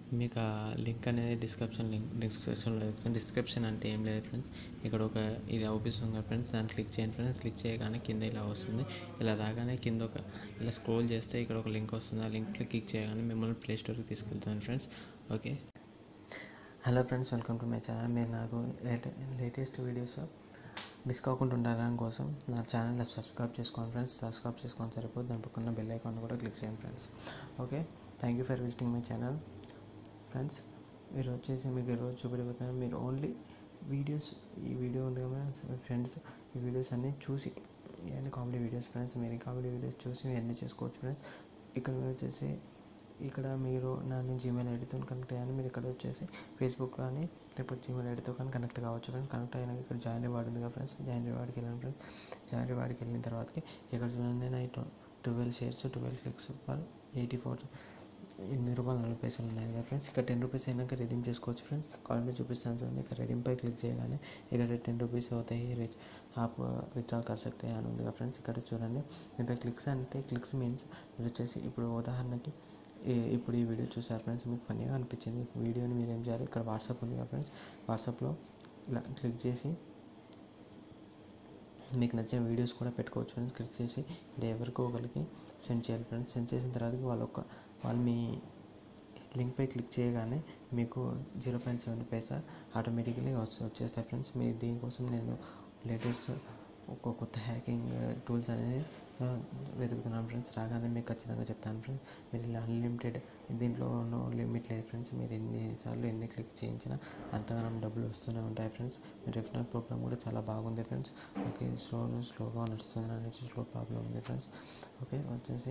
మీకు ఆ లింక్ అనేది డిస్క్రిప్షన్ లింక్ డిస్క్రిప్షన్లో చెప్తాను డిస్క్రిప్షన్ అంటే ఏం లేదు ఫ్రెండ్స్ ఇక్కడ ఒక ఇది అవుపిస్తుంది కదా ఫ్రెండ్స్ దాన్ని క్లిక్ చేయండి ఫ్రెండ్స్ క్లిక్ చేయగానే కింద ఇలా వస్తుంది ఇలా రాగానే కింద ఒక ఇలా స్క్రోల్ చేస్తే ఇక్కడ ఒక లింక్ వస్తుంది ఆ లింక్ క్లిక్ చేయగానే మిమ్మల్ని ప్లే స్టోర్కి తీసుకెళ్తాను friends okay hello friends welcome to my channel మీరు నాకు లేటెస్ట్ వీడియోస్ మిస్ కాకుండా ఉండడం కోసం నా ఛానల్ సబ్స్క్రైబ్ చేసుకోండి ఫ్రెండ్స్ సబ్స్క్రైబ్ చేసుకొని సరిపోదు దాని పక్కన బెల్ ఐకాన్ కూడా క్లిక్ చేయండి friends okay thank you for visiting my channel friends మీరు వచ్చేసి మీకు ఈరోజు చూపెడిపోతాను మీరు ఓన్లీ వీడియోస్ ఈ వీడియో ఉంది కదా ఫ్రెండ్స్ ఈ వీడియోస్ అన్నీ చూసి ఇవన్నీ కామెడీ వీడియోస్ ఫ్రెండ్స్ మీరు కామెడీ వీడియోస్ చూసి మీరు అన్నీ చేసుకోవచ్చు ఫ్రెండ్స్ ఇక్కడ మీరు వచ్చేసి ఇక్కడ మీరు నా జీమెయిల్ ఐడితో కనెక్ట్ అయ్యాను మీరు ఇక్కడ వచ్చేసి ఫేస్బుక్ కానీ లేకపోతే జీమెయిల్ ఐడితో కానీ కనెక్ట్ కావచ్చు ఫ్రెండ్స్ కనెక్ట్ అయినాక ఇక్కడ జాయిన్ రివార్డ్ ఉంది కదా ఫ్రెండ్స్ జాయిన్ రివార్డ్కి వెళ్ళండి ఫ్రెండ్స్ జాయిన్ రివార్డ్కి వెళ్ళిన తర్వాతకి ఇక్కడ చూడండి నా twelve shares twelve clicks per eighty four ఎనిమిది రూపాయలు నలభై పైసలు ఉన్నాయి కదా ఫ్రెండ్స్ ఇక్కడ టెన్ రూపీస్ అయినాక రెడీమ్ చేసుకోవచ్చు ఫ్రెండ్స్ కావాలంటే చూపిస్తాను చూడండి ఇక్కడ రెడీమ్ పై క్లిక్ చేయగానే ఇక్కడ టెన్ రూపీస్ అవుతాయి రీచ్ ఆప్ విత్డ్రాల్ कर सकते हैं అని ఉంది కదా ఫ్రెండ్స్ ఇక్కడ చూడండి దీనిపై క్లిక్స్ అంటే క్లిక్స్ మీన్స్ మీరు వచ్చేసి ఇప్పుడు ఉదాహరణకి ఈ- ఇప్పుడు ఈ వీడియో చూసారు ఫ్రెండ్స్ మీకు ఫన్నీగా అనిపించింది ఈ వీడియోని మీరు ఏం చేయాలి ఇక్కడ వాట్సాప్ ఉంది కదా ఫ్రెండ్స్ వాట్సాప్లో ఇలా క్లిక్ చేసి మీకు నచ్చిన వీడియోస్ కూడా పెట్టుకోవచ్చు ఫ్రెండ్స్ క్లిక్ చేసి ఇక్కడ ఎవరికో ఒకరికి సెండ్ చేయాలి ఫ్రెండ్స్ సెండ్ చేసిన తర్వాత వాళ్ళు ఒక వాళ్ళు మీ లింక్పై క్లిక్ చేయగానే మీకు zero point seven paisa automatically వచ్చి వచ్చేస్తాయి ఫ్రెండ్స్ మీ దీనికోసం నేను లేటెస్ట్ ఒక కొత్త హ్యాకింగ్ టూల్స్ అనేది ఆ, వెతుకుతున్నాను ఫ్రెండ్స్ రాగానే మీకు ఖచ్చితంగా చెప్తాను ఫ్రెండ్స్ మీరు ఇలా అన్లిమిటెడ్ దీంట్లో నో లిమిట్ లేదు ఫ్రెండ్స్ మీరు ఎన్నిసార్లు ఎన్ని క్లిక్ చేయించినా అంతగానం డబ్బులు వస్తూనే ఉంటాయి ఫ్రెండ్స్ మీ రెఫినల్ ప్రోగ్రామ్ కూడా చాలా బాగుంది ఫ్రెండ్స్ ఓకే స్లో స్లోగా నడుస్తుంది అనేది స్లో ప్రాబ్లం ఉంది ఫ్రెండ్స్ ఓకే వచ్చేసి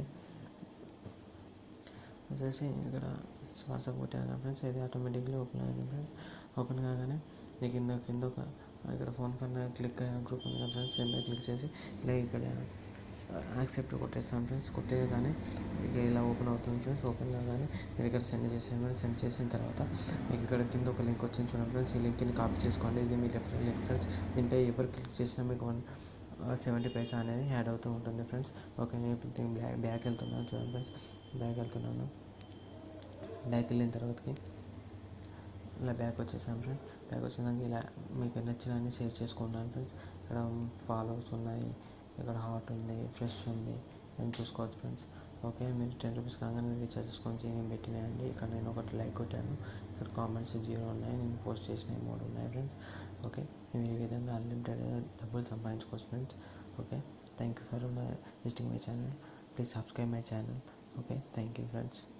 వచ్చేసి ఇక్కడ వాట్సాప్ కొట్టాను కదా ఫ్రెండ్స్ ఇది ఆటోమేటిక్లీ ఓపెన్ అయింది ఫ్రెండ్స్ ఓపెన్ కాగానే మీకు కింద కింద ఒక ఇక్కడ ఫోన్ పైన క్లిక్ అయిన గ్రూప్ ఉంది కదా ఫ్రెండ్స్ ఇలా క్లిక్ చేసి ఇలా ఇక్కడ యాక్సెప్ట్ కొట్టేస్తాం ఫ్రెండ్స్ కొట్టేయగానే మీకు ఇలా ఓపెన్ అవుతుంది ఫ్రెండ్స్ ఓపెన్ కాగానే మీరు ఇక్కడ సెండ్ చేసాను ఫ్రెండ్స్ సెండ్ చేసిన తర్వాత మీకు ఇక్కడ కింద ఒక లింక్ వచ్చింది చూడండి ఫ్రెండ్స్ ఈ లింక్ని కాపీ చేసుకోండి ఇది మీ రెఫరల్ లింక్ ఫ్రెండ్స్ దీనిపై ఎవరు క్లిక్ చేసినా మీకు వన్ సెవెంటీ పైసా అనేది యాడ్ అవుతూ ఉంటుంది ఫ్రెండ్స్ ఓకే నేను ఇప్పుడు దీనికి బ్యాక్ బ్యాక్ వెళ్తున్నాను చూడండి ఫ్రెండ్స్ బ్యాక్ వెళ్తున్నాను బ్యాక్ వెళ్ళిన తర్వాతకి ఇలా బ్యాక్ వచ్చేసాను ఫ్రెండ్స్ బ్యాక్ వచ్చినాక ఇలా మీకు నచ్చినవన్నీ సేవ్ చేసుకున్నాను ఫ్రెండ్స్ ఇక్కడ ఫాలోవర్స్ ఉన్నాయి ఇక్కడ హాట్ ఉంది ఫ్రెష్ ఉంది అని చూసుకోవచ్చు ఫ్రెండ్స్ ఓకే మీరు టెన్ రూపీస్ కాగానే రీఛార్జ్ చేసుకొని నేను పెట్టినాయండి ఇక్కడ నేను ఒకటి లైక్ కొట్టాను ఇక్కడ కామెంట్స్ జీరో ఉన్నాయి నేను పోస్ట్ చేసినవి మూడు ఉన్నాయి ఫ్రెండ్స్ ఓకే మీరు ఈ విధంగా అన్లిమిటెడ్ డబ్బులు సంపాదించుకోవచ్చు friends okay thank you for my visiting my channel please subscribe my channel okay thank you friends